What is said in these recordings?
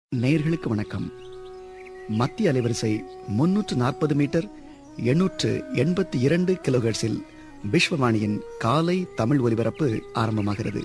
நேயர்களுக்கு வணக்கம் மத்திய அலைவரிசை முன்னூற்று நாற்பது மீட்டர் எண்ணூற்று எண்பத்தி இரண்டு கிலோஹெர்ட்ஸில் விஸ்வவாணியின் காலை தமிழ் ஒலிபரப்பு ஆரம்பமாகிறது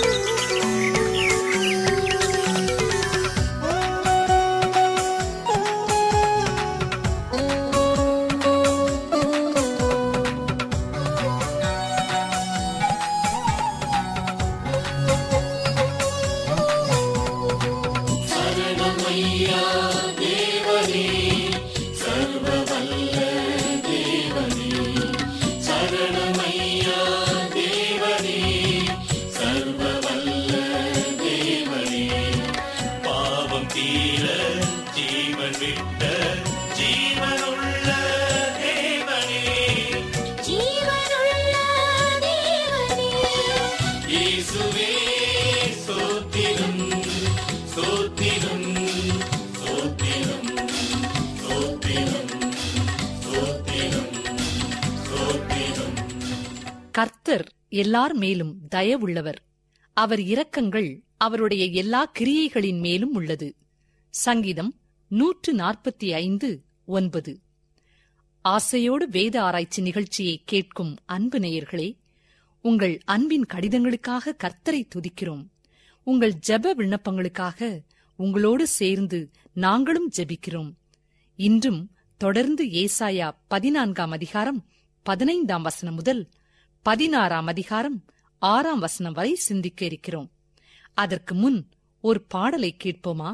பாவம் தீர ஜீவன் விட்ட ஜீவனுள்ள தேவனே ஜீவனுள்ள தேவனே இயேசுவே சோத்திரம் சோத்திரம் சோத்திரம் சோத்திரம் சோத்திரம் சோத்திரம் கர்த்தர் எல்லார் மேலும் தயவுள்ளவர் அவர் இரக்கங்கள் அவருடைய எல்லா கிரியைகளின் மேலும் உள்ளது சங்கீதம் நூற்று நாற்பத்தி ஐந்து ஒன்பது ஆசையோடு வேத ஆராய்ச்சி நிகழ்ச்சியை கேட்கும் அன்பு நேயர்களே உங்கள் அன்பின் கடிதங்களுக்காக கர்த்தரை துதிக்கிறோம் உங்கள் ஜெப விண்ணப்பங்களுக்காக உங்களோடு சேர்ந்து நாங்களும் ஜெபிக்கிறோம் இன்றும் தொடர்ந்து ஏசாயா பதினான்காம் அதிகாரம் பதினைந்தாம் வசனம் முதல் பதினாறாம் அதிகாரம் ஆறாம் வசனம் வரை சிந்திக்க இருக்கிறோம் அதற்கு முன் ஒரு பாடலை கேட்போமா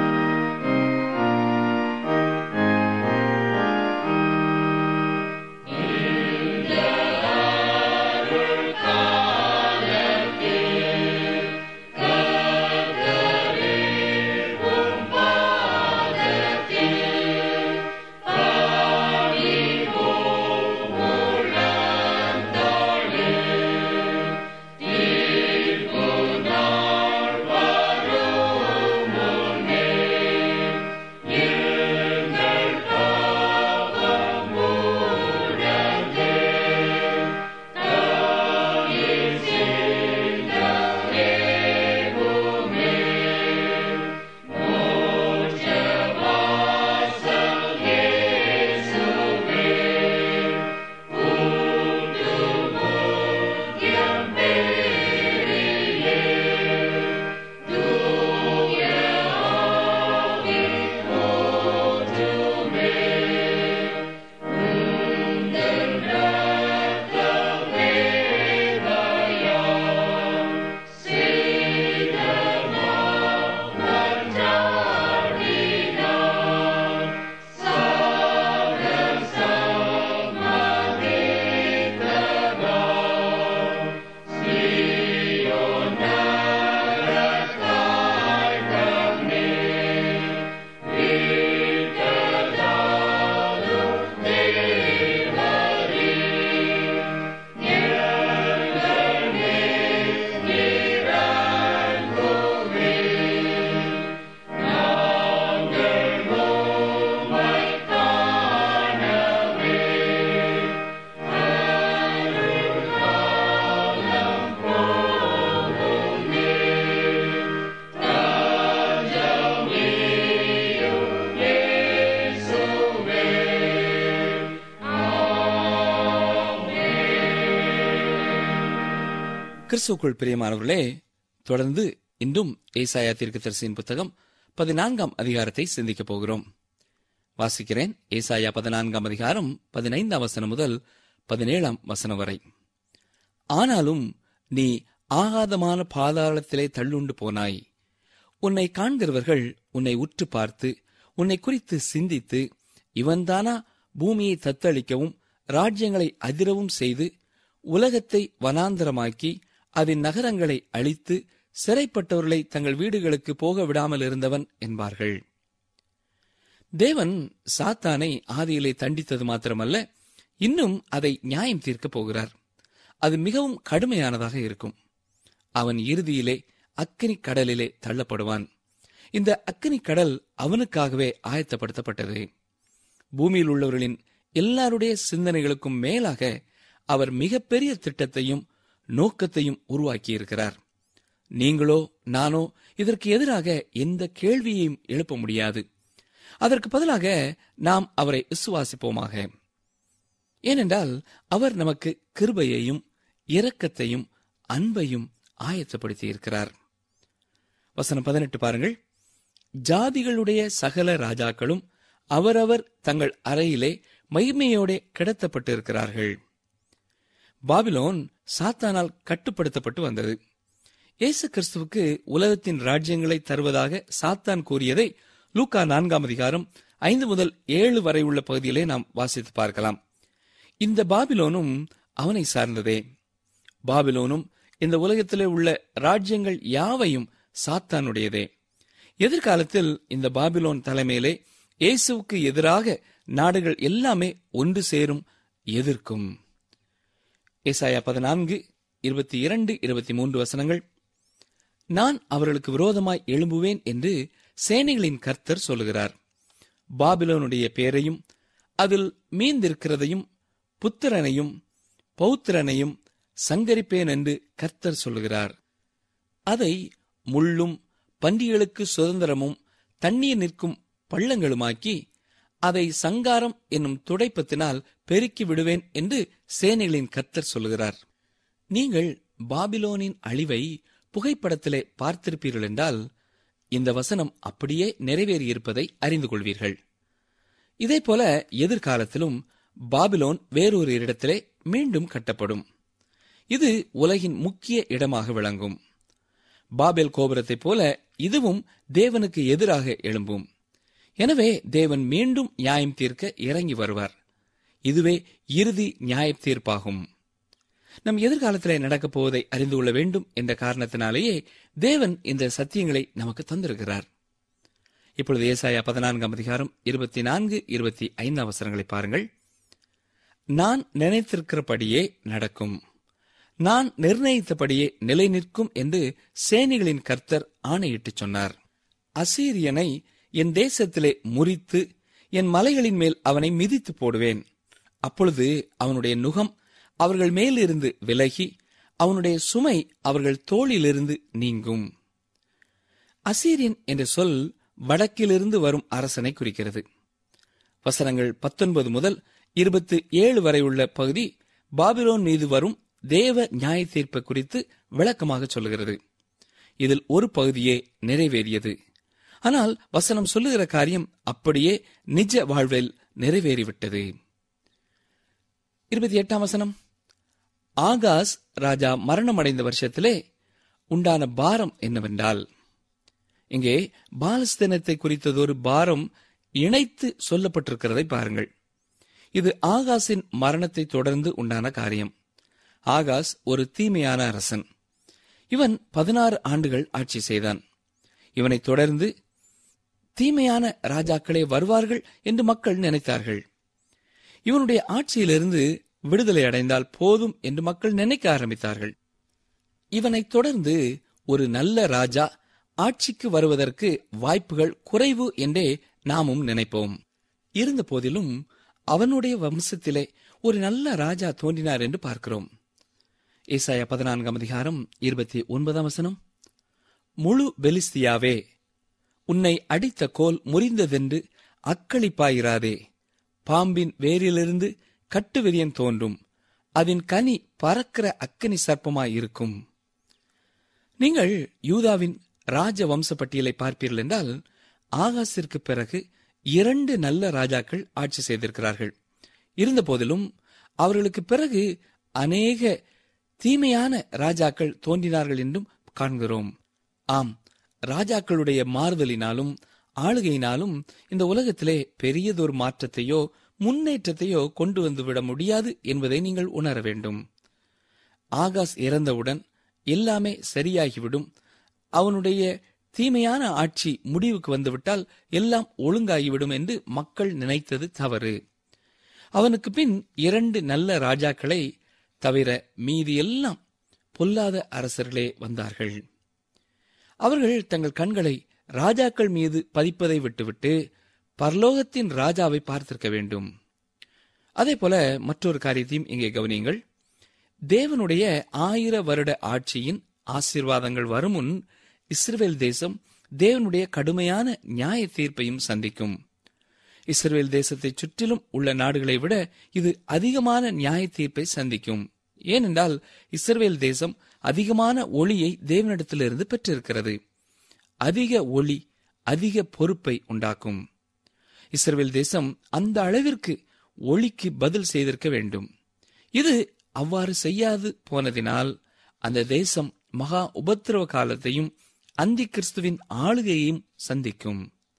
கிறிஸ்துக்குள் பிரியமானவர்களே தொடர்ந்து இன்றும் ஏசாயா தீர்க்கதரிசியின் புத்தகம் பதினான்காம் அதிகாரத்தை சிந்திக்கப் போகிறோம் வாசிக்கிறேன் ஏசாயா பதினான்காம் அதிகாரம் பதினைந்தாம் வசனம் முதல் பதினேழாம் வசனம் வரை ஆனாலும் நீ ஆகாதமான பாதாளத்திலே தள்ளுண்டு போனாய் உன்னை காண்கிறவர்கள் உன்னை உற்று பார்த்து உன்னை குறித்து சிந்தித்து இவன்தானா பூமியை தத்தளிக்கவும் ராஜ்யங்களை அதிரவும் செய்து உலகத்தை வனாந்தரமாக்கி அதன் நகரங்களை அழித்து சிறைப்பட்டவர்களை தங்கள் வீடுகளுக்கு போக விடாமல் இருந்தவன் என்பார்கள் தேவன் சாத்தானை ஆதியிலே தண்டித்தது மாத்திரமல்ல இன்னும் அதை நியாயம் தீர்க்கப் போகிறார் அது மிகவும் கடுமையானதாக இருக்கும் அவன் இறுதியிலே அக்கினி கடலிலே தள்ளப்படுவான் இந்த அக்கினி கடல் அவனுக்காகவே ஆயத்தப்படுத்தப்பட்டது பூமியில் உள்ளவர்களின் எல்லாருடைய சிந்தனைகளுக்கும் மேலாக அவர் மிகப்பெரிய திட்டத்தையும் நோக்கத்தையும் உருவாக்கியிருக்கிறார் நீங்களோ நானோ இதற்கு எதிராக எந்த கேள்வியையும் எழுப்ப முடியாது அதற்கு பதிலாக நாம் அவரை விசுவாசிப்போமாக ஏனென்றால் அவர் நமக்கு கிருபையையும் இரக்கத்தையும் அன்பையும் ஆயத்தப்படுத்தி இருக்கிறார் வசனம் பதினெட்டு பாருங்கள் ஜாதிகளுடைய சகல ராஜாக்களும் அவரவர் தங்கள் அறையிலே மகிமையோடே கிடத்தப்பட்டிருக்கிறார்கள் பாபிலோன் சாத்தானால் கட்டுப்படுத்தப்பட்டு வந்தது இயேசு கிறிஸ்துவுக்கு உலகத்தின் ராஜ்யங்களை தருவதாக சாத்தான் கூறியதை லூக்கா நான்காம் அதிகாரம் ஐந்து முதல் ஏழு வரை உள்ள பகுதியிலே நாம் வாசித்து பார்க்கலாம் இந்த பாபிலோனும் அவனை சார்ந்ததே பாபிலோனும் இந்த உலகத்திலே உள்ள ராஜ்யங்கள் யாவையும் சாத்தானுடையதே எதிர்காலத்தில் இந்த பாபிலோன் தலைமையிலே இயேசுவுக்கு எதிராக நாடுகள் எல்லாமே ஒன்று சேரும் எதிர்க்கும் ஏசாயா பதினான்கு இருபத்தி இரண்டு இருபத்தி மூன்று வசனங்கள் நான் அவர்களுக்கு விரோதமாய் எழும்புவேன் என்று சேனைகளின் கர்த்தர் சொல்லுகிறார் பாபிலோனுடைய பேரையும் அதில் மீந்திருக்கிறதையும் புத்திரனையும் பௌத்திரனையும் சங்கரிப்பேன் என்று கர்த்தர் சொல்லுகிறார் அதை முள்ளும் பன்றிகளுக்கு சுதந்திரமும் தண்ணீர் நிற்கும் பள்ளங்களுமாக்கி அதை சங்காரம் என்னும் துடைப்பத்தினால் பெருக்கி விடுவேன் என்று சேனைகளின் கர்த்தர் சொல்லுகிறார் நீங்கள் பாபிலோனின் அழிவை புகைப்படத்திலே பார்த்திருப்பீர்கள் என்றால் இந்த வசனம் அப்படியே நிறைவேறியிருப்பதை அறிந்து கொள்வீர்கள் இதேபோல எதிர்காலத்திலும் பாபிலோன் வேறொரு இடத்திலே மீண்டும் கட்டப்படும் இது உலகின் முக்கிய இடமாக விளங்கும் பாபேல் கோபுரத்தைப் போல இதுவும் தேவனுக்கு எதிராக எழும்பும் எனவே தேவன் மீண்டும் நியாயம் தீர்க்க இறங்கி வருவார் இதுவே இறுதி நியாய தீர்ப்பாகும் நம் எதிர்காலத்திலே நடக்கப் போவதை அறிந்து கொள்ள வேண்டும் என்ற காரணத்தினாலேயே தேவன் இந்த சத்தியங்களை நமக்கு தந்திருக்கிறார் இப்பொழுது ஏசாயா பதினான்காம் அதிகாரம் இருபத்தி நான்கு இருபத்தி ஐந்து அவசரங்களை பாருங்கள் நான் நினைத்திருக்கிறபடியே நடக்கும் நான் நிர்ணயித்தபடியே நிலை நிற்கும் என்று சேனைகளின் கர்த்தர் ஆணையிட்டுச் சொன்னார் அசீரியனை என் தேசத்திலே முறித்து என் மலைகளின் மேல் அவனை மிதித்து போடுவேன் அப்பொழுது அவனுடைய நுகம் அவர்கள் மேலிருந்து விலகி அவனுடைய சுமை அவர்கள் தோளிலிருந்து நீங்கும் அசீரியன் என்ற சொல் வடக்கிலிருந்து வரும் அரசனை குறிக்கிறது வசனங்கள் பத்தொன்பது முதல் இருபத்தி ஏழு வரை உள்ள பகுதி பாபிலோன் மீது வரும் தேவ நியாய தீர்ப்பு குறித்து விளக்கமாக சொல்லுகிறது இதில் ஒரு பகுதியே நிறைவேறியது ஆனால் வசனம் சொல்லுகிற காரியம் அப்படியே நிஜ வாழ்வில் நிறைவேறிவிட்டது இருபத்தி எட்டாம் வசனம் ஆகாஸ் ராஜா மரணமடைந்த வருஷத்திலே உண்டான பாரம் என்னவென்றால் இங்கே பாலஸ்தீனத்தை குறித்ததொரு பாரம் இணைத்து சொல்லப்பட்டிருக்கிறதை பாருங்கள் இது ஆகாஸின் மரணத்தை தொடர்ந்து உண்டான காரியம் ஆகாஸ் ஒரு தீமையான அரசன் இவன் பதினாறு ஆண்டுகள் ஆட்சி செய்தான் இவனைத் தொடர்ந்து தீமையான ராஜாக்களே வருவார்கள் என்று மக்கள் நினைத்தார்கள் இவனுடைய ஆட்சியிலிருந்து விடுதலை அடைந்தால் போதும் என்று மக்கள் நினைக்க ஆரம்பித்தார்கள் இவனைத் தொடர்ந்து ஒரு நல்ல ராஜா ஆட்சிக்கு வருவதற்கு வாய்ப்புகள் குறைவு என்றே நாமும் நினைப்போம் இருந்த போதிலும் அவனுடைய வம்சத்திலே ஒரு நல்ல ராஜா தோன்றினார் என்று பார்க்கிறோம் ஏசாயா பதினான்காம் அதிகாரம் இருபத்தி ஒன்பதாம் வசனம் முழு பெலிஸ்தியாவே உன்னை அடித்த கோல் முறிந்ததென்று அக்களிப்பாயிராதே பாம்பின் வேரிலிருந்து கட்டுவிரியன் தோன்றும் அதன் கனி பறக்கிற அக்கனி சர்ப்பமாயிருக்கும் நீங்கள் யூதாவின் ராஜ வம்ச பட்டியலை பார்ப்பீர்கள் என்றால் ஆகாசிற்கு பிறகு இரண்டு நல்ல ராஜாக்கள் ஆட்சி செய்திருக்கிறார்கள் இருந்த போதிலும் அவர்களுக்கு பிறகு அநேக தீமையான ராஜாக்கள் தோன்றினார்கள் என்றும் காண்கிறோம் ஆம் ராஜாக்களுடைய மாறுதலினாலும் ஆளுகையினாலும் இந்த உலகத்திலே பெரியதொரு மாற்றத்தையோ முன்னேற்றத்தையோ கொண்டு வந்துவிட முடியாது என்பதை நீங்கள் உணர வேண்டும் ஆகாஸ் இறந்தவுடன் எல்லாமே சரியாகிவிடும் அவனுடைய தீமையான ஆட்சி முடிவுக்கு வந்துவிட்டால் எல்லாம் ஒழுங்காகிவிடும் என்று மக்கள் நினைத்தது தவறு அவனுக்கு பின் இரண்டு நல்ல ராஜாக்களை தவிர மீதி எல்லாம் பொல்லாத அரசர்களே வந்தார்கள் அவர்கள் தங்கள் கண்களை ராஜாக்கள் மீது பதிப்பதை விட்டுவிட்டு பரலோகத்தின் ராஜாவை பார்த்திருக்க வேண்டும் அதே போல மற்றொரு காரியத்தையும் இங்கே கவனியுங்கள் தேவனுடைய ஆயிர வருட ஆட்சியின் ஆசீர்வாதங்கள் வரும் முன் இஸ்ரவேல் தேசம் தேவனுடைய கடுமையான நியாய தீர்ப்பையும் சந்திக்கும் இஸ்ரவேல் தேசத்தை சுற்றிலும் உள்ள நாடுகளை விட இது அதிகமான நியாய தீர்ப்பை சந்திக்கும் ஏனென்றால் இஸ்ரவேல் தேசம் அதிகமான ஒளியை தேவனிடத்திலிருந்து பெற்றிருக்கிறது அதிக ஒளி அதிக பொறுப்பை உண்டாக்கும் இஸ்ரவேல் தேசம் அந்த அளவிற்கு ஒளிக்கு பதில் செய்திருக்க வேண்டும் இது அவ்வாறு செய்யாது போனதினால் அந்த தேசம் மகா உபத்திரவ காலத்தையும் அந்தி கிறிஸ்துவின் ஆளுகையையும் சந்திக்கும்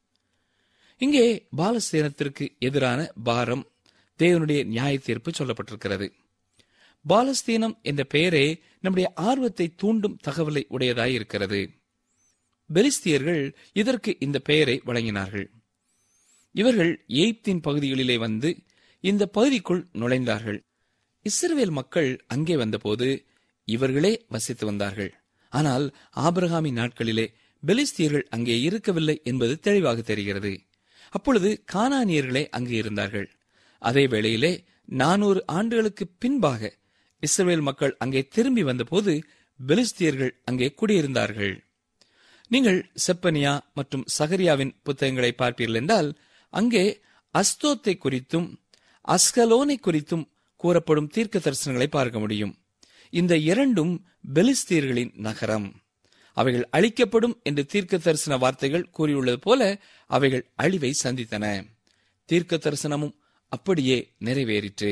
இங்கே பாலஸ்தீனத்திற்கு எதிரான பாரம் தேவனுடைய நியாய தீர்ப்பு சொல்லப்பட்டிருக்கிறது பாலஸ்தீனம் என்ற பெயரே நம்முடைய ஆர்வத்தை தூண்டும் தகவலை உடையதாய் இருக்கிறது பெலிஸ்தியர்கள் இதற்கு இந்த பெயரை வழங்கினார்கள் இவர்கள் எய்ப்தின் பகுதிகளிலே வந்து இந்த பகுதிக்குள் நுழைந்தார்கள் இஸ்ரவேல் மக்கள் அங்கே வந்தபோது இவர்களே வசித்து வந்தார்கள் ஆனால் ஆபிரகாமின் நாட்களிலே பெலிஸ்தியர்கள் அங்கே இருக்கவில்லை என்பது தெளிவாக தெரிகிறது அப்பொழுது கானானியர்களே அங்கே இருந்தார்கள் அதே வேளையிலே நானூறு ஆண்டுகளுக்கு பின்பாக இஸ்ரவேல் மக்கள் அங்கே திரும்பி வந்தபோது பெலிஸ்தியர்கள் அங்கே குடியிருந்தார்கள் நீங்கள் செப்பனியா மற்றும் சகரியாவின் புத்தகங்களை பார்ப்பீர்கள் என்றால் அங்கே அஸ்தோத்தை குறித்தும் அஸ்கலோனை குறித்தும் கூறப்படும் தீர்க்க தரிசனங்களை பார்க்க முடியும் இந்த இரண்டும் பெலிஸ்தீர்களின் நகரம் அவைகள் அழிக்கப்படும் என்று தீர்க்க தரிசன வார்த்தைகள் கூறியுள்ளது போல அவைகள் அழிவை சந்தித்தன தீர்க்க தரிசனமும் அப்படியே நிறைவேறிற்று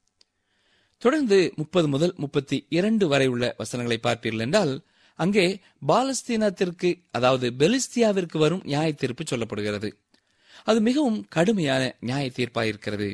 தொடர்ந்து முப்பது முதல் முப்பத்தி இரண்டு வரை உள்ள வசனங்களை பார்ப்பீர்கள் என்றால் அங்கே பாலஸ்தீனத்திற்கு அதாவது பெலிஸ்தியாவிற்கு வரும் நியாய தீர்ப்பு சொல்லப்படுகிறது அது மிகவும் கடுமையான நியாய தீர்ப்பாயிருக்கிறது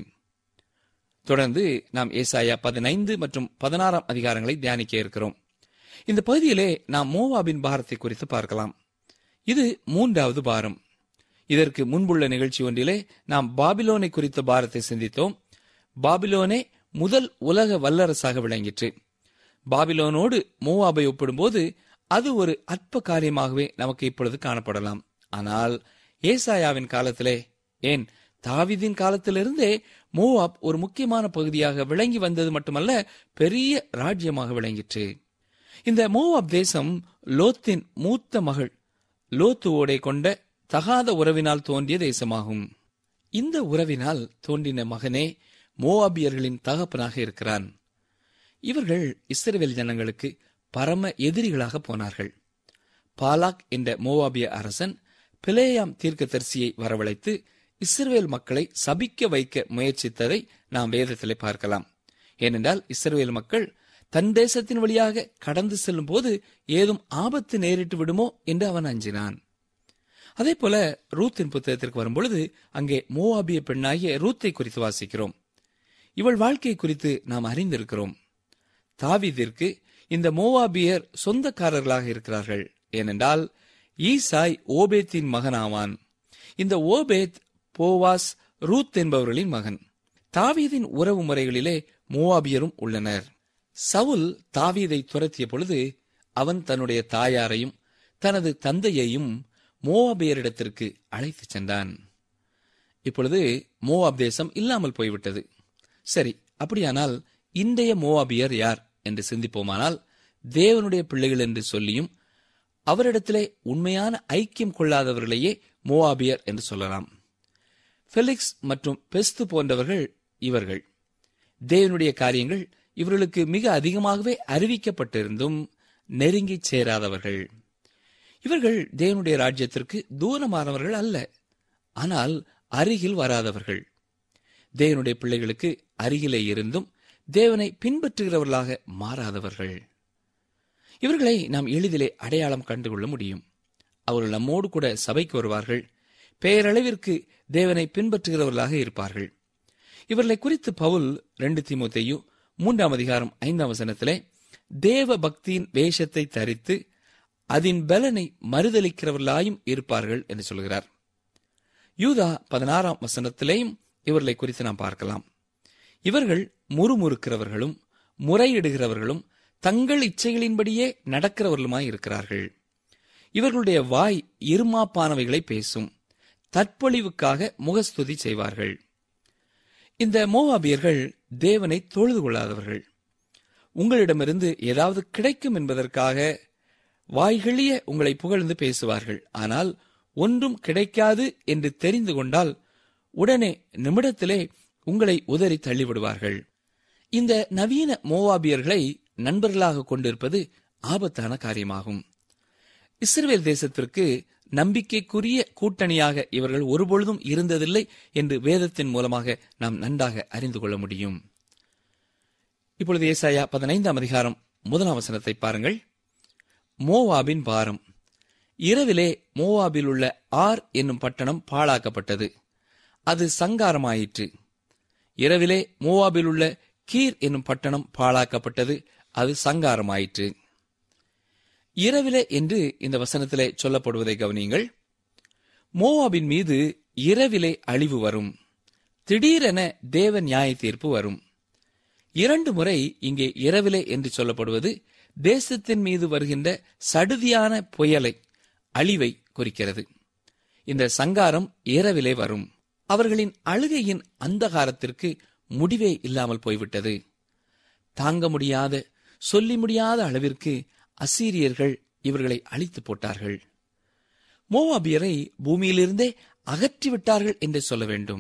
தொடர்ந்து நாம் ஏசாயா பதினைந்து மற்றும் பதினாறாம் அதிகாரங்களை தியானிக்க இருக்கிறோம் இந்த பகுதியிலே நாம் மோவாபின் பாரத்தை குறித்து பார்க்கலாம் இது மூன்றாவது பாரம் இதற்கு முன்புள்ள நிகழ்ச்சி ஒன்றிலே நாம் பாபிலோனை குறித்த பாரத்தை சிந்தித்தோம் பாபிலோனே முதல் உலக வல்லரசாக விளங்கிற்று பாபிலோனோடு மோவாபை ஒப்பிடும்போது அது ஒரு அற்ப காரியமாகவே நமக்கு இப்பொழுது காணப்படலாம் ஆனால் ஏசாயாவின் காலத்திலே ஏன் தாவிதின் காலத்திலிருந்தே மோவாப் ஒரு முக்கியமான பகுதியாக விளங்கி வந்தது மட்டுமல்ல பெரிய ராஜ்யமாக விளங்கிற்று இந்த மோவாப் தேசம் லோத்தின் மூத்த மகள் லோத்துவோடே கொண்ட தகாத உறவினால் தோன்றிய தேசமாகும் இந்த உறவினால் தோன்றின மகனே மோவாபியர்களின் தகப்பனாக இருக்கிறான் இவர்கள் இஸ்ரவேல் ஜனங்களுக்கு பரம எதிரிகளாக போனார்கள் பாலாக் என்ற மோவாபிய அரசன் பிளேயாம் தீர்க்கதரிசியை வரவழைத்து இஸ்ரவேல் மக்களை சபிக்க வைக்க முயற்சித்ததை நாம் வேதத்திலே பார்க்கலாம் ஏனென்றால் இஸ்ரவேல் மக்கள் தன் தேசத்தின் வழியாக கடந்து செல்லும் போது ஏதும் ஆபத்து நேரிட்டு விடுமோ என்று அவன் அஞ்சினான் அதே போல ரூத்தின் புத்தகத்திற்கு வரும்பொழுது அங்கே மோவாபிய பெண்ணாகிய ரூத்தை குறித்து வாசிக்கிறோம் இவள் வாழ்க்கை குறித்து நாம் அறிந்திருக்கிறோம் தாவீதிற்கு இந்த மோவாபியர் சொந்தக்காரர்களாக இருக்கிறார்கள் ஏனென்றால் ஈசாய் ஓபேத்தின் மகனாவான் இந்த ஓபேத் போவாஸ் ரூத் என்பவர்களின் மகன் தாவீதின் உறவு முறைகளிலே மோவாபியரும் உள்ளனர் சவுல் தாவீதை துரத்திய பொழுது அவன் தன்னுடைய தாயாரையும் தனது தந்தையையும் மோவாபியரிடத்திற்கு அழைத்துச் சென்றான் இப்பொழுது மோவாப் தேசம் இல்லாமல் போய்விட்டது சரி அப்படியானால் இன்றைய மோவாபியர் யார் என்று சிந்திப்போமானால் தேவனுடைய பிள்ளைகள் என்று சொல்லியும் அவரிடத்திலே உண்மையான ஐக்கியம் கொள்ளாதவர்களையே மோவாபியர் என்று சொல்லலாம் ஃபெலிக்ஸ் மற்றும் பெஸ்து போன்றவர்கள் இவர்கள் தேவனுடைய காரியங்கள் இவர்களுக்கு மிக அதிகமாகவே அறிவிக்கப்பட்டிருந்தும் நெருங்கிச் சேராதவர்கள் இவர்கள் தேவனுடைய ராஜ்யத்திற்கு தூரமானவர்கள் அல்ல ஆனால் அருகில் வராதவர்கள் தேவனுடைய பிள்ளைகளுக்கு அருகிலே இருந்தும் தேவனை பின்பற்றுகிறவர்களாக மாறாதவர்கள் இவர்களை நாம் எளிதிலே அடையாளம் கண்டுகொள்ள முடியும் அவர்கள் நம்மோடு கூட சபைக்கு வருவார்கள் பெயரளவிற்கு தேவனை பின்பற்றுகிறவர்களாக இருப்பார்கள் இவர்களை குறித்து பவுல் ரெண்டு தீமோத்தேயு மூன்றாம் அதிகாரம் ஐந்தாம் வசனத்திலே தேவ பக்தியின் வேஷத்தை தரித்து அதன் பலனை மறுதளிக்கிறவர்களாயும் இருப்பார்கள் என்று சொல்கிறார் யூதா பதினாறாம் வசனத்திலேயும் இவர்களை குறித்து நாம் பார்க்கலாம் இவர்கள் முறுமுறுக்கிறவர்களும் முறையிடுகிறவர்களும் தங்கள் இச்சைகளின்படியே நடக்கிறவர்களுமாய் இருக்கிறார்கள் இவர்களுடைய வாய் இருமாப்பானவைகளை பேசும் தற்பொழிவுக்காக முகஸ்துதி செய்வார்கள் இந்த மோவாபியர்கள் தேவனை தொழுது கொள்ளாதவர்கள் உங்களிடமிருந்து ஏதாவது கிடைக்கும் என்பதற்காக வாய்களிய உங்களை புகழ்ந்து பேசுவார்கள் ஆனால் ஒன்றும் கிடைக்காது என்று தெரிந்து கொண்டால் உடனே நிமிடத்திலே உங்களை உதறி தள்ளிவிடுவார்கள் இந்த நவீன மோவாபியர்களை நண்பர்களாக கொண்டிருப்பது ஆபத்தான காரியமாகும் இஸ்ரேல் தேசத்திற்கு நம்பிக்கைக்குரிய கூட்டணியாக இவர்கள் ஒருபொழுதும் இருந்ததில்லை என்று வேதத்தின் மூலமாக நாம் நன்றாக அறிந்து கொள்ள முடியும் இப்பொழுது ஏசாயா பதினைந்தாம் அதிகாரம் முதலாம் வசனத்தை பாருங்கள் மோவாபின் பாரம் இரவிலே மோவாபில் உள்ள ஆர் என்னும் பட்டணம் பாழாக்கப்பட்டது அது சங்காரமாயிற்று இரவிலே மோவாபில் உள்ள கீர் என்னும் பட்டணம் பாழாக்கப்பட்டது அது சங்காரமாயிற்று இரவிலே என்று இந்த வசனத்திலே சொல்லப்படுவதை கவனியுங்கள் மோவாபின் மீது இரவிலே அழிவு வரும் திடீரென தேவ நியாய தீர்ப்பு வரும் இரண்டு முறை இங்கே இரவிலே என்று சொல்லப்படுவது தேசத்தின் மீது வருகின்ற சடுதியான புயலை அழிவை குறிக்கிறது இந்த சங்காரம் இரவிலே வரும் அவர்களின் அழுகையின் அந்தகாரத்திற்கு முடிவே இல்லாமல் போய்விட்டது தாங்க முடியாத சொல்லி முடியாத அளவிற்கு அசீரியர்கள் இவர்களை அழித்து போட்டார்கள் மோவாபியரை பூமியிலிருந்தே அகற்றிவிட்டார்கள் என்று சொல்ல வேண்டும்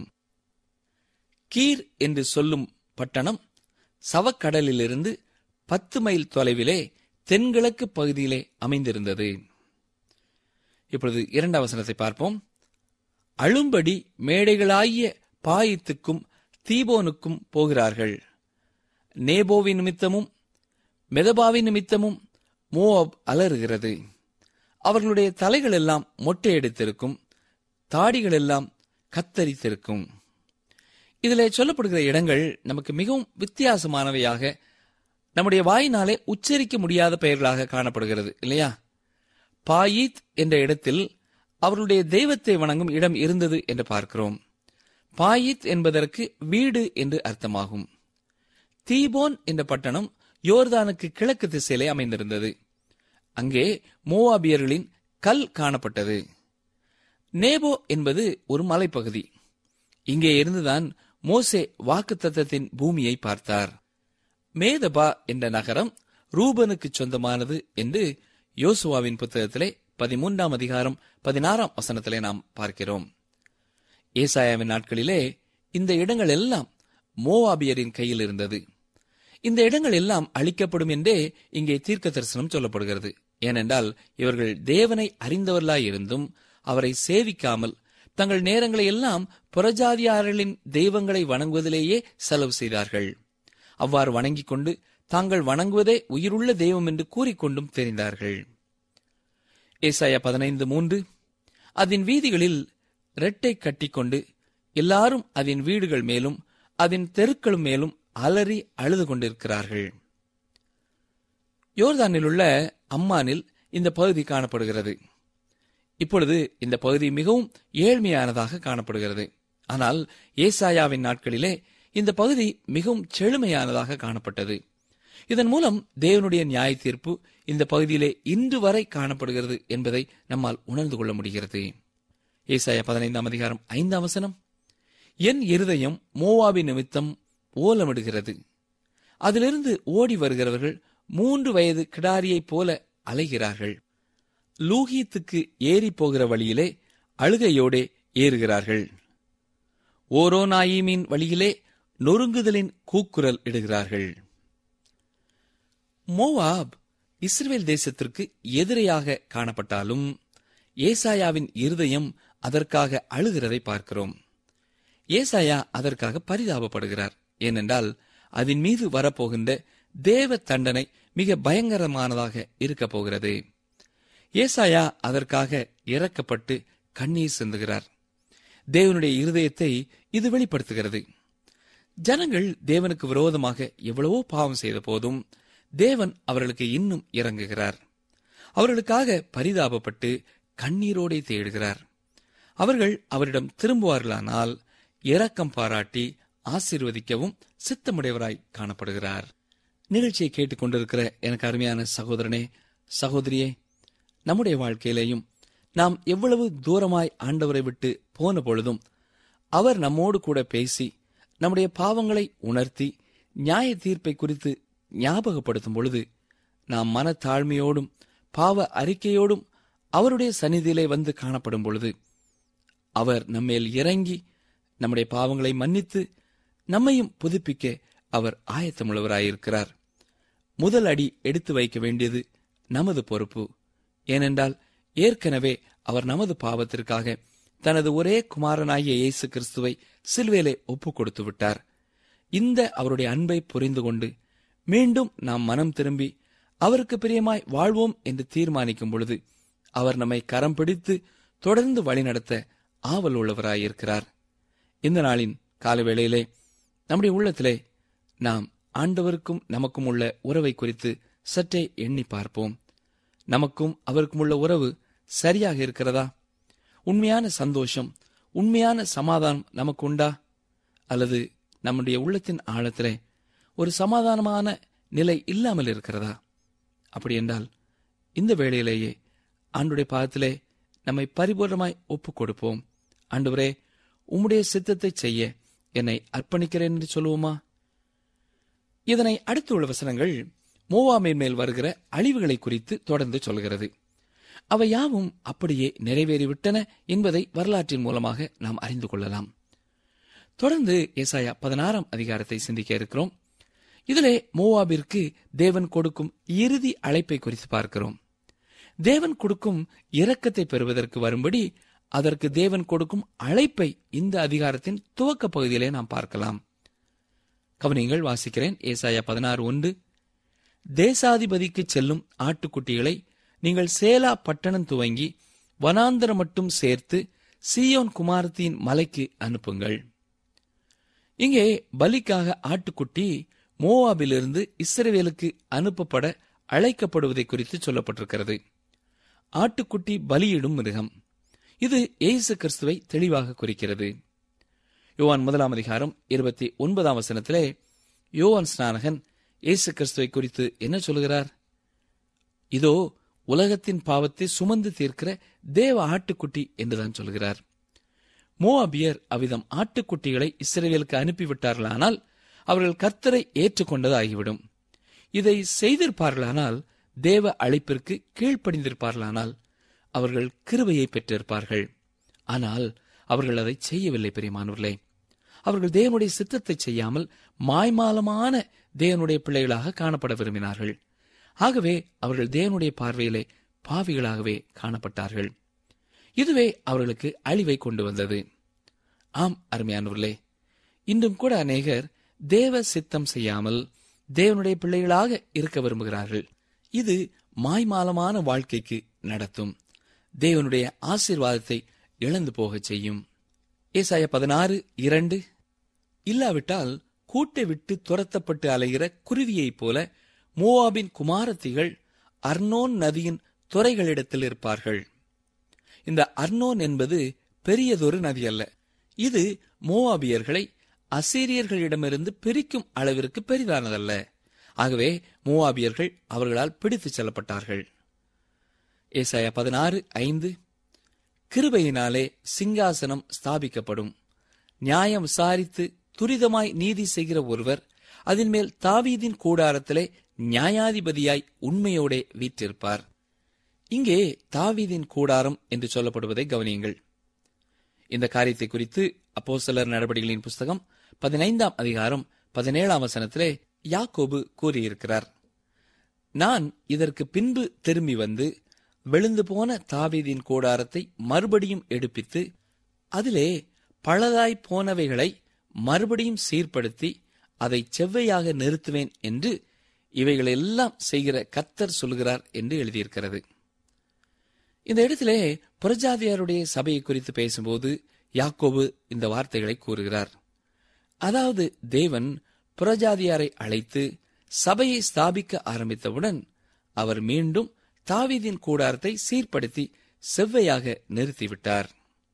கீர் என்று சொல்லும் பட்டணம் சவக்கடலிலிருந்து பத்து மைல் தொலைவிலே தென்கிழக்கு பகுதியிலே அமைந்திருந்தது இப்பொழுது இரண்டாம் வசனத்தை பார்ப்போம் அழும்படி மேடைகளாகிய பாயித்துக்கும் தீபோனுக்கும் போகிறார்கள் நேபோவின் நிமித்தமும் மெதபாவின் நிமித்தமும் மோவாப் அலறுகிறது அவர்களுடைய தலைகள் எல்லாம் மொட்டையடித்திருக்கும் தாடிகள் எல்லாம் கத்தரித்திருக்கும் இதிலே சொல்லப்படுகிற இடங்கள் நமக்கு மிகவும் வித்தியாசமானவையாக நம்முடைய வாயினாலே உச்சரிக்க முடியாத பெயர்களாக காணப்படுகிறது இல்லையா பாயீத் என்ற இடத்தில் அவர்களுடைய தெய்வத்தை வணங்கும் இடம் இருந்தது என்று பார்க்கிறோம் பாயித் என்பதற்கு வீடு என்று அர்த்தமாகும் தீபோன் என்ற பட்டணம் யோர்தானுக்கு கிழக்கு திசையிலே அமைந்திருந்தது அங்கே மோவாபியர்களின் கல் காணப்பட்டது நேபோ என்பது ஒரு மலைப்பகுதி இங்கே இருந்துதான் மோசே வாக்குத்தத்தத்தின் பூமியை பார்த்தார் மேதபா என்ற நகரம் ரூபனுக்கு சொந்தமானது என்று யோசுவாவின் புத்தகத்திலே பதிமூன்றாம் அதிகாரம் பதினாறாம் வசனத்திலே நாம் பார்க்கிறோம் ஏசாயாவின் நாட்களிலே இந்த இடங்கள் எல்லாம் மோவாபியரின் கையில் இருந்தது இந்த இடங்கள் எல்லாம் அழிக்கப்படும் என்றே இங்கே தீர்க்க தரிசனம் சொல்லப்படுகிறது ஏனென்றால் இவர்கள் தேவனை அறிந்தவர்களாய் இருந்தும் அவரை சேவிக்காமல் தங்கள் நேரங்களை எல்லாம் புறஜாதியாரர்களின் தெய்வங்களை வணங்குவதிலேயே செலவு செய்தார்கள் அவ்வாறு வணங்கிக் கொண்டு தாங்கள் வணங்குவதே உயிருள்ள தெய்வம் என்று கூறிக்கொண்டும் தெரிந்தார்கள் ஏசாயா பதினைந்து மூன்று அதன் வீதிகளில் ரெட்டை கட்டிக்கொண்டு எல்லாரும் அதன் வீடுகள் மேலும் அதன் தெருக்களும் மேலும் அலறி அழுது கொண்டிருக்கிறார்கள் யோர்தானில் உள்ள அம்மானில் இந்த பகுதி காணப்படுகிறது இப்பொழுது இந்த பகுதி மிகவும் ஏழ்மையானதாக காணப்படுகிறது ஆனால் ஏசாயாவின் நாட்களிலே இந்த பகுதி மிகவும் செழுமையானதாக காணப்பட்டது இதன் மூலம் தேவனுடைய நியாய தீர்ப்பு இந்த பகுதியிலே இன்று வரை காணப்படுகிறது என்பதை நம்மால் உணர்ந்து கொள்ள முடிகிறது ஏசாயா பதினைந்தாம் அதிகாரம் ஐந்தாம் வசனம் என் இருதயம் மோவாபி நிமித்தம் ஓலமிடுகிறது அதிலிருந்து ஓடி வருகிறவர்கள் மூன்று வயது கிடாரியைப் போல அலைகிறார்கள் லூகீத்துக்கு ஏறி போகிற வழியிலே அழுகையோடே ஏறுகிறார்கள் ஓரோநாயிமின் வழியிலே நொறுங்குதலின் கூக்குரல் இடுகிறார்கள் மோவாப் இஸ்ரேல் தேசத்திற்கு எதிரையாக காணப்பட்டாலும் ஏசாயாவின் இருதயம் அதற்காக அழுகிறதை பார்க்கிறோம் ஏசாயா அதற்காக பரிதாபப்படுகிறார் ஏனென்றால் அதன் மீது வரப்போகின்ற தேவ தண்டனை மிக பயங்கரமானதாக இருக்கப் போகிறது ஏசாயா அதற்காக இறக்கப்பட்டு கண்ணீர் சிந்துகிறார் தேவனுடைய இருதயத்தை இது வெளிப்படுத்துகிறது ஜனங்கள் தேவனுக்கு விரோதமாக எவ்வளவோ பாவம் செய்த போதும் தேவன் அவர்களுக்கு இன்னும் இறங்குகிறார் அவர்களுக்காக பரிதாபப்பட்டு கண்ணீரோடே தேடுகிறார் அவர்கள் அவரிடம் திரும்புவார்களானால் இரக்கம் பாராட்டி ஆசீர்வதிக்கவும் சித்தமுடையவராய் காணப்படுகிறார் நிகழ்ச்சியை கேட்டுக்கொண்டிருக்கிற எனக்கு அருமையான சகோதரனே சகோதரியே நம்முடைய வாழ்க்கையிலேயும் நாம் எவ்வளவு தூரமாய் ஆண்டவரை விட்டு போன பொழுதும் அவர் நம்மோடு கூட பேசி நம்முடைய பாவங்களை உணர்த்தி நியாய தீர்ப்பை குறித்து ஞாபகப்படுத்தும் பொழுது நாம் மனத்தாழ்மையோடும் பாவ அறிக்கையோடும் அவருடைய சந்நிதியிலே வந்து காணப்படும் பொழுது அவர் நம்மேல் இறங்கி நம்முடைய பாவங்களை மன்னித்து நம்மையும் புதுப்பிக்க அவர் ஆயத்தமுள்ளவராயிருக்கிறார் முதல் அடி எடுத்து வைக்க வேண்டியது நமது பொறுப்பு ஏனென்றால் ஏற்கனவே அவர் நமது பாவத்திற்காக தனது ஒரே குமாரனாகிய இயேசு கிறிஸ்துவை சிலுவேலே ஒப்புக் கொடுத்து விட்டார் இந்த அவருடைய அன்பை புரிந்து கொண்டு மீண்டும் நாம் மனம் திரும்பி அவருக்கு பிரியமாய் வாழ்வோம் என்று தீர்மானிக்கும் பொழுது அவர் நம்மை கரம் பிடித்து தொடர்ந்து வழிநடத்த ஆவல் உள்ளவராயிருக்கிறார் இந்த நாளின் காலவேளையிலே நம்முடைய உள்ளத்திலே நாம் ஆண்டவருக்கும் நமக்கும் உள்ள உறவை குறித்து சற்றே எண்ணி பார்ப்போம் நமக்கும் அவருக்கும் உள்ள உறவு சரியாக இருக்கிறதா உண்மையான சந்தோஷம் உண்மையான சமாதானம் நமக்கு உண்டா அல்லது நம்முடைய உள்ளத்தின் ஆழத்திலே ஒரு சமாதானமான நிலை இல்லாமல் இருக்கிறதா அப்படி என்றால் இந்த வேளையிலேயே ஆண்டுடைய பாதத்திலே நம்மை பரிபூர்ணமாய் ஒப்புக் கொடுப்போம் ஆண்டவரே உம்முடைய சித்தத்தை செய்ய என்னை அர்ப்பணிக்கிறேன் என்று சொல்லுவோமா இதனை அடுத்துள்ள வசனங்கள் மோவாமின் மேல் வருகிற அழிவுகளை குறித்து தொடர்ந்து சொல்கிறது அவை யாவும் அப்படியே நிறைவேறிவிட்டன என்பதை வரலாற்றின் மூலமாக நாம் அறிந்து கொள்ளலாம் தொடர்ந்து ஏசாயா பதினாறாம் அதிகாரத்தை சிந்திக்க இருக்கிறோம் இதிலே மோவாபிற்கு தேவன் கொடுக்கும் இறுதி அழைப்பை குறித்து பார்க்கிறோம் தேவன் கொடுக்கும் இரக்கத்தை பெறுவதற்கு வரும்படி அதற்கு தேவன் கொடுக்கும் அழைப்பை இந்த அதிகாரத்தின் துவக்க பகுதியிலே நாம் பார்க்கலாம் கவனிங்கள் வாசிக்கிறேன் ஏசாயா பதினாறு ஒன்று தேசாதிபதிக்கு செல்லும் ஆட்டுக்குட்டிகளை நீங்கள் சேலா பட்டணம் துவங்கி வனாந்தரம் மட்டும் சேர்த்து சீயோன் குமாரத்தின் மலைக்கு அனுப்புங்கள் இங்கே பலிக்காக ஆட்டுக்குட்டி மோவாபிலிருந்து இஸ்ரவேலுக்கு அனுப்பப்பட அழைக்கப்படுவதை குறித்து சொல்லப்பட்டிருக்கிறது ஆட்டுக்குட்டி பலியிடும் மிருகம் இது இயேசு கிறிஸ்துவை தெளிவாக குறிக்கிறது யோவான் முதலாம் அதிகாரம் இருபத்தி ஒன்பதாம் வசனத்திலே யோவான் ஸ்நானகன் இயேசு கிறிஸ்துவை குறித்து என்ன சொல்கிறார் இதோ உலகத்தின் பாவத்தை சுமந்து தீர்க்கிற தேவ ஆட்டுக்குட்டி என்றுதான் சொல்கிறார் மோவாபியர் அவ்விதம் ஆட்டுக்குட்டிகளை இஸ்ரேலுக்கு அனுப்பிவிட்டார்களானால் அவர்கள் கர்த்தரை ஏற்றுக்கொண்டது ஆகிவிடும் இதை செய்திருப்பார்களானால் தேவ அழைப்பிற்கு கீழ்ப்படிந்திருப்பார்களானால் அவர்கள் கிருபையை பெற்றிருப்பார்கள் ஆனால் அவர்கள் அதை செய்யவில்லை பெரியமானவர்களே அவர்கள் தேவனுடைய சித்தத்தை செய்யாமல் மாய்மாலமான தேவனுடைய பிள்ளைகளாக காணப்பட விரும்பினார்கள் ஆகவே அவர்கள் தேவனுடைய பார்வையிலே பாவிகளாகவே காணப்பட்டார்கள் இதுவே அவர்களுக்கு அழிவை கொண்டு வந்தது ஆம் அருமையானவர்களே இன்றும் கூட அநேகர் தேவ சித்தம் செய்யாமல் தேவனுடைய பிள்ளைகளாக இருக்க விரும்புகிறார்கள் இது மாய்மாலமான வாழ்க்கைக்கு நடத்தும் தேவனுடைய ஆசீர்வாதத்தை இழந்து போகச் செய்யும் ஏசாய பதினாறு இரண்டு இல்லாவிட்டால் கூட்டை விட்டு துரத்தப்பட்டு அலைகிற குருவியைப் போல மோவாபின் குமாரத்திகள் அர்னோன் நதியின் துறைகளிடத்தில் இருப்பார்கள் இந்த அர்னோன் என்பது பெரியதொரு நதி அல்ல இது மோவாபியர்களை அசீரியர்களிடமிருந்து பிரிக்கும் அளவிற்கு பெரிதானதல்ல ஆகவே மோவாபியர்கள் அவர்களால் பிடித்துச் செல்லப்பட்டார்கள் ஏசாயா பதினாறு ஐந்து கிருபையினாலே சிங்காசனம் ஸ்தாபிக்கப்படும் நியாயம் விசாரித்து துரிதமாய் நீதி செய்கிற ஒருவர் அதன் மேல் தாவீதின் கூடாரத்திலே நியாயாதிபதியாய் உண்மையோடே வீற்றிருப்பார் இங்கே தாவீதின் கூடாரம் என்று சொல்லப்படுவதை கவனியுங்கள் இந்த காரியத்தை குறித்து அப்போஸ்தலர் நடவடிக்கைகளின் புஸ்தகம் பதினைந்தாம் அதிகாரம் பதினேழாம் வசனத்திலே யாக்கோபு கூறியிருக்கிறார் நான் இதற்கு பின்பு திரும்பி வந்து விழுந்து போன தாவீதின் கூடாரத்தை மறுபடியும் எடுப்பித்து அதிலே பழதாய் போனவைகளை மறுபடியும் சீர்படுத்தி அதை செவ்வையாக நிறுத்துவேன் என்று இவைகளெல்லாம் செய்கிற கத்தர் சொல்கிறார் என்று எழுதியிருக்கிறது இந்த இடத்திலே புரஜாதியாருடைய சபையை குறித்து பேசும்போது யாக்கோபு இந்த வார்த்தைகளை கூறுகிறார் அதாவது தேவன் புரஜாதியாரை அழைத்து சபையை ஸ்தாபிக்க ஆரம்பித்தவுடன் அவர் மீண்டும் தாவீதின் கூடாரத்தை சீர்படுத்தி செவ்வையாக நிறுத்திவிட்டார்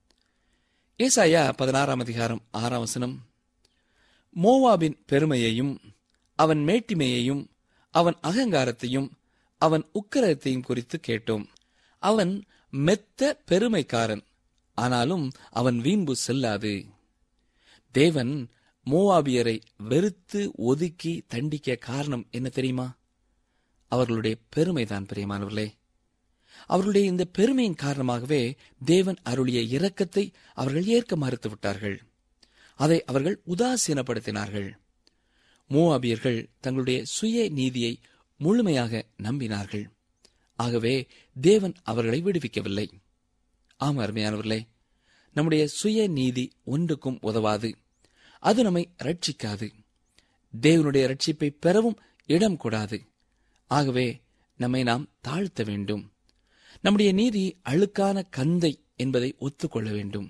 ஏசாயா பதினாறாம் அதிகாரம் ஆறாம் வசனம் மோவாபின் பெருமையையும் அவன் மேட்டிமையையும் அவன் அகங்காரத்தையும் அவன் உக்கிரத்தையும் குறித்து கேட்டோம் அவன் மெத்த பெருமைக்காரன் ஆனாலும் அவன் வீம்பு செல்லாது தேவன் மோவாபியரை வெறுத்து ஒதுக்கி தண்டிக்க காரணம் என்ன தெரியுமா அவர்களுடைய பெருமைதான் பிரியமானவர்களே அவர்களுடைய இந்த பெருமையின் காரணமாகவே தேவன் அருளிய இரக்கத்தை அவர்கள் ஏற்க மறுத்து விட்டார்கள் அதை அவர்கள் உதாசீனப்படுத்தினார்கள் மோவாபியர்கள் தங்களுடைய சுய நீதியை முழுமையாக நம்பினார்கள் ஆகவே தேவன் அவர்களை விடுவிக்கவில்லை ஆம் அருமையானவர்களே நம்முடைய சுய நீதி ஒன்றுக்கும் உதவாது அது நம்மை ரட்சிக்காது தேவனுடைய ரட்சிப்பை பெறவும் இடம் கூடாது ஆகவே நம்மை நாம் தாழ்த்த வேண்டும் நம்முடைய நீதி அழுக்கான கந்தை என்பதை ஒத்துக்கொள்ள வேண்டும்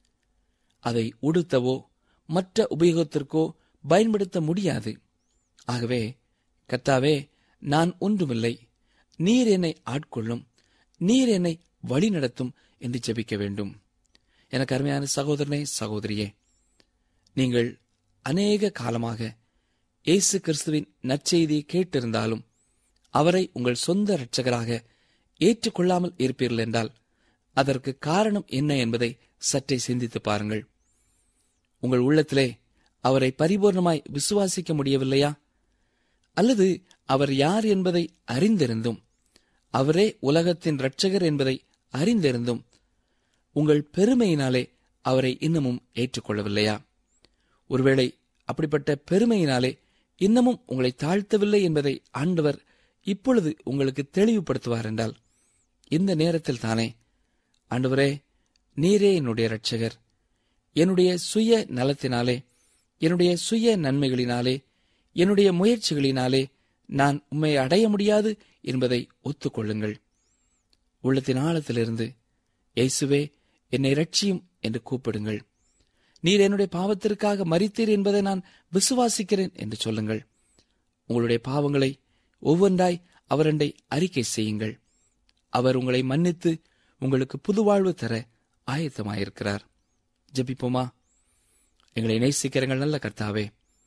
அதை உடுத்தவோ மற்ற உபயோகத்திற்கோ பயன்படுத்த முடியாது ஆகவே கர்த்தாவே நான் ஒன்றுமில்லை நீர் என்னை ஆட்கொள்ளும் நீர் என்னை வழிநடத்தும் என்று ஜெபிக்க வேண்டும் எனக்கு அருமையான சகோதரனே சகோதரியே நீங்கள் அநேக காலமாக இயேசு கிறிஸ்துவின் நற்செய்தியை கேட்டிருந்தாலும் அவரை உங்கள் சொந்த இரட்சகராக ஏற்றுக்கொள்ளாமல் இருப்பீர்கள் என்றால் அதற்கு காரணம் என்ன என்பதை சற்றே சிந்தித்து பாருங்கள் உங்கள் உள்ளத்திலே அவரை பரிபூர்ணமாய் விசுவாசிக்க முடியவில்லையா அல்லது அவர் யார் என்பதை அறிந்திருந்தும் அவரே உலகத்தின் இரட்சகர் என்பதை அறிந்திருந்தும் உங்கள் பெருமையினாலே அவரை இன்னமும் ஏற்றுக்கொள்ளவில்லையா ஒருவேளை அப்படிப்பட்ட பெருமையினாலே இன்னமும் உங்களை தாழ்த்தவில்லை என்பதை ஆண்டவர் இப்பொழுது உங்களுக்கு தெளிவுபடுத்துவார் என்றால் இந்த நேரத்தில் தானே ஆண்டவரே நீரே என்னுடைய இரட்சகர் என்னுடைய சுய நலத்தினாலே என்னுடைய சுய நன்மைகளினாலே என்னுடைய முயற்சிகளினாலே நான் உம்மை அடைய முடியாது என்பதை ஒத்துக்கொள்ளுங்கள் உள்ளத்தின் ஆழத்திலிருந்து இயேசுவே என்னை ரட்சியும் என்று கூப்பிடுங்கள் நீர் என்னுடைய பாவத்திற்காக மரித்தீர் என்பதை நான் விசுவாசிக்கிறேன் என்று சொல்லுங்கள் உங்களுடைய பாவங்களை ஒவ்வொன்றாய் அவரண்டை அறிக்கை செய்யுங்கள் அவர் உங்களை மன்னித்து உங்களுக்கு புது வாழ்வு தர ஆயத்தமாயிருக்கிறார் ஜெபிப்போமா எங்களை நேசிக்கிறங்கள் நல்ல கர்த்தாவே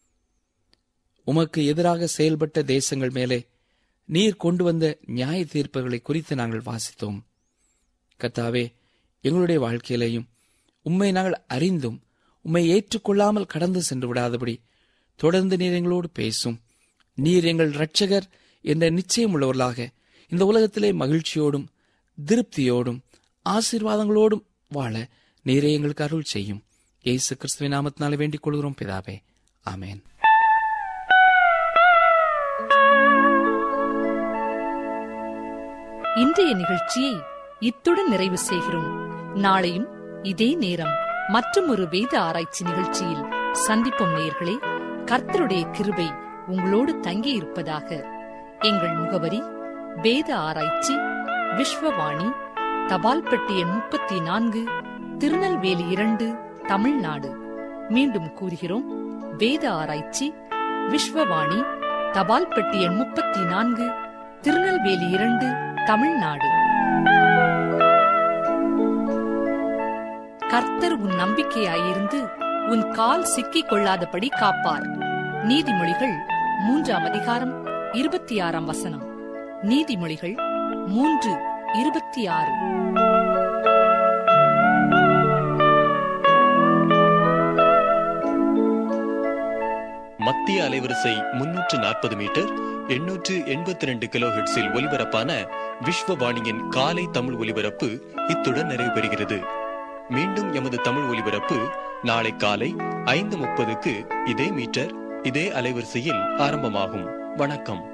உமக்கு எதிராக செயல்பட்ட தேசங்கள் மேலே நீர் கொண்டு வந்த நியாய தீர்ப்புகளை குறித்து நாங்கள் வாசித்தோம் கர்த்தாவே எங்களுடைய வாழ்க்கையிலேயும் உம்மை நாங்கள் அறிந்தும் உம்மை ஏற்றுக்கொள்ளாமல் கடந்து சென்று விடாதபடி தொடர்ந்து நீர் எங்களோடு பேசும் நீர் எங்கள் இரட்சகர் என்ற நிச்சயம் உள்ளவர்களாக இந்த உலகத்திலே மகிழ்ச்சியோடும் திருப்தியோடும் ஆசீர்வாதங்களோடும் வாழ நீரே எங்களுக்கு அருள் செய்யும் இயேசு கிறிஸ்துவின் நாமத்தினாலே வேண்டிக் கொள்கிறோம் பிதாவே ஆமென் இன்றைய நிகழ்ச்சியை இத்துடன் நிறைவு செய்கிறோம் நாளையும் இதே நேரம் மற்றும் ஒரு வேத ஆராய்ச்சி நிகழ்ச்சியில் சந்திப்போம் நேயர்களே கர்த்தருடைய கிருபை உங்களோடு தங்கி இருப்பதாக எங்கள் முகவரி வேத ஆராய்ச்சி விஸ்வவாணி தபால் பெட்டி எண் முப்பத்தி நான்கு திருநெல்வேலி இரண்டு தமிழ்நாடு மீண்டும் கூறுகிறோம் வேத ஆராய்ச்சி விஸ்வவாணி தபால் பெட்டி எண் முப்பத்தி நான்கு திருநெல்வேலி இரண்டு தமிழ்நாடு கர்த்தர் உன் நம்பிக்கையாயிருந்து உன் கால் சிக்கிக் கொள்ளாதபடி காப்பார் நீதிமொழிகள் மூன்றாம் அதிகாரம் இருபத்தி ஆறாம் வசனம் நீதிமொழிகள் மூன்று இருபத்தி ஆறு மத்திய அலைவரிசை முன்னூற்று நாற்பது மீட்டர் எண்ணூற்று எண்பத்தி ரெண்டு கிலோஹெட்ஸில் ஒலிபரப்பான விஸ்வவாணியின் காலை தமிழ் ஒலிபரப்பு இத்துடன் நிறைவு பெறுகிறது மீண்டும் எமது தமிழ் ஒலிபரப்பு நாளை காலை ஐந்து முப்பதுக்கு இதே மீட்டர் இதே அலைவரிசையில் ஆரம்பமாகும் வணக்கம்